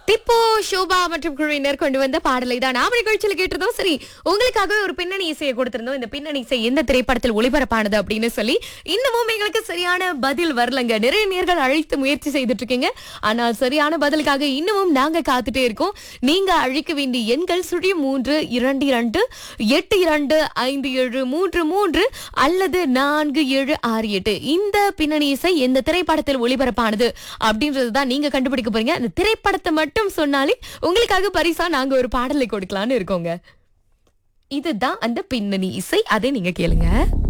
திப்போ ஷோபா மற்றும் குழுவினர் கொண்டு வந்த பாடலை தான் நாம நிகழ்ச்சியில் கேட்டிருந்தோம் சரி உங்களுக்காகவே ஒரு பின்னணி இசையை கொடுத்திருந்தோம் இந்த பின்னணி இசை எந்த திரைப்படத்தில் ஒளிபரப்பானது அப்படின்னு சொல்லி இன்னமும் எங்களுக்கு சரியான பதில் வரலங்க நிறைய நேர்கள் அழைத்து முயற்சி செய்துட்டு இருக்கீங்க ஆனால் சரியான பதிலுக்காக இன்னமும் நாங்க காத்துட்டே இருக்கோம் நீங்க அழைக்க வேண்டிய எண்கள் சுழி மூன்று இரண்டு இரண்டு எட்டு இரண்டு ஐந்து ஏழு மூன்று மூன்று அல்லது நான்கு ஏழு ஆறு எட்டு இந்த பின்னணி இசை எந்த திரைப்படத்தில் ஒளிபரப்பானது அப்படின்றது தான் நீங்க கண்டுபிடிக்க போறீங்க அந்த திரைப்படத்தை மட்டும் சொன்னாலே உங்களுக்காக பரிசா நாங்க ஒரு பாடலை கொடுக்கலாம்னு இருக்கோங்க இதுதான் அந்த பின்னணி இசை அதை நீங்க கேளுங்க